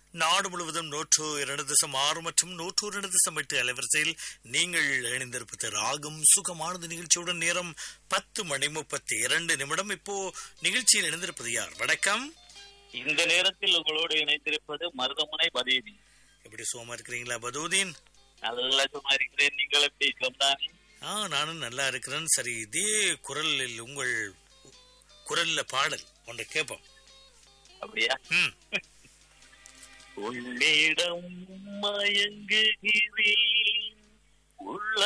நாடு முழுவதும் நூற்று இரண்டு தசம் ஆறு மற்றும் நூற்று இரண்டு தசம் எட்டு அலைவரிசையில் நீங்கள் இணைந்திருப்பது ராகம் சுகமானது நிகழ்ச்சியுடன் நேரம் பத்து மணி முப்பத்தி இரண்டு நிமிடம் இப்போ நிகழ்ச்சியில் இணைந்திருப்பது யார் வணக்கம் இந்த நேரத்தில் உங்களோடு இணைந்திருப்பது மருதமுனை பதேவி எப்படி சுகமா இருக்கிறீங்களா பதூதீன் நல்ல சும்மா இருக்கிறேன் நீங்கள் எப்படி சொந்தானே ஆ நானும் நல்லா இருக்கிறேன் சரி இதே குரலில் உங்கள் குரல்ல பாடல் ஒன்றை கேட்போம் அப்படியா ம் உன்னிடம் மயங்குகிறேன் உள்ள